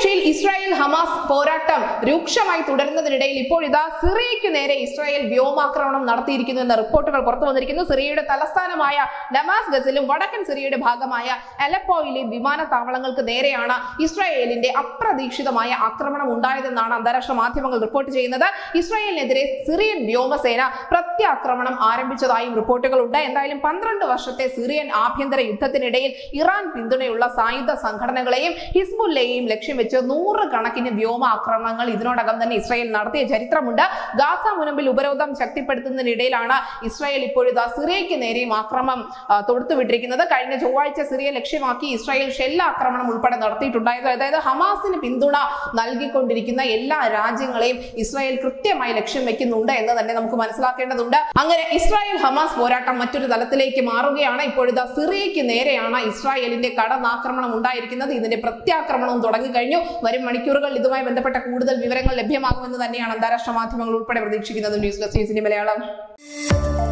പശ്ചിമേഷ്യയിൽ Israel Hamas പോരാട്ടം രൂക്ഷമായി തുടരുന്നതിനിടയിൽ ഇപ്പോൾ ഇതാ സിറിയയ്ക്ക് നേരെ ഇസ്രായേൽ വ്യോമാക്രമണം നടത്തിയിരിക്കുന്നു എന്ന റിപ്പോർട്ടുകൾ പുറത്തു വന്നിരിക്കുന്നു സിറിയയുടെ തലസ്ഥാനമായ ഡമാസ് ഗസിലും വടക്കൻ സിറിയയുടെ ഭാഗമായ അലപ്പോയിലെ വിമാനത്താവളങ്ങൾക്ക് നേരെയാണ് ഇസ്രായേലിന്റെ അപ്രതീക്ഷിതമായ ആക്രമണം ഉണ്ടായതെന്നാണ് അന്താരാഷ്ട്ര മാധ്യമങ്ങൾ റിപ്പോർട്ട് ചെയ്യുന്നത് ഇസ്രായേലിനെതിരെ സിറിയൻ വ്യോമസേന പ്രത്യാക്രമണം ആരംഭിച്ചതായും റിപ്പോർട്ടുകളുണ്ട് എന്തായാലും പന്ത്രണ്ട് വർഷത്തെ സിറിയൻ ആഭ്യന്തര യുദ്ധത്തിനിടയിൽ ഇറാൻ പിന്തുണയുള്ള സായുധ സംഘടനകളെയും ഹിസ്ബുല്ലയെയും ലക്ഷ്യം വെച്ച് നൂറുകണക്കിന് വ്യോമ ആക്രമണങ്ങൾ ഇതിനോടകം തന്നെ ഇസ്രായേൽ നടത്തിയ ചരിത്രമുണ്ട് ഗാസ മുനമ്പിൽ ഉപരോധം ശക്തിപ്പെടുത്തുന്നതിനിടയിലാണ് ഇസ്രായേൽ ഇപ്പോഴിതാ സിറിയയ്ക്ക് നേരെയും ആക്രമണം ആ, തൊടുത്തുവിട്ടിരിക്കുന്നത് കഴിഞ്ഞ ചൊവ്വാഴ്ച സിറിയ ലക്ഷ്യമാക്കി ഇസ്രായേൽ ഷെല്ല ആക്രമണം ഉൾപ്പെടെ നടത്തിയിട്ടുണ്ടായത് അതായത് ഹമാസിന് പിന്തുണ നൽകിക്കൊണ്ടിരിക്കുന്ന എല്ലാ രാജ്യങ്ങളെയും ഇസ്രായേൽ കൃത്യമായി ലക്ഷ്യം വെക്കുന്നുണ്ട് എന്ന് തന്നെ നമുക്ക് മനസ്സിലാക്കേണ്ടതുണ്ട് അങ്ങനെ ഇസ്രായേൽ ഹമാസ് പോരാട്ടം മറ്റൊരു തലത്തിലേക്ക് മാറുകയാണ് ഇപ്പോഴിതാ സിറിയയ്ക്ക് നേരെയാണ് ഇസ്രായേലിന്റെ കടന്നാക്രമണം ഉണ്ടായിരിക്കുന്നത് ഇതിന്റെ പ്രത്യാക്രമണവും തുടങ്ങിക്കഴിഞ്ഞു വരും മണിക്കൂറുകൾ ഇതുമായി ബന്ധപ്പെട്ട കൂടുതൽ വിവരങ്ങൾ ലഭ്യമാകുമെന്ന് തന്നെയാണ് അന്താരാഷ്ട്ര മാധ്യമങ്ങൾ ഉൾപ്പെടെ പ്രതീക്ഷിക്കുന്നത് ന്യൂസ് ഡെസ്ക് ന്യൂസിന്റെ മലയാളം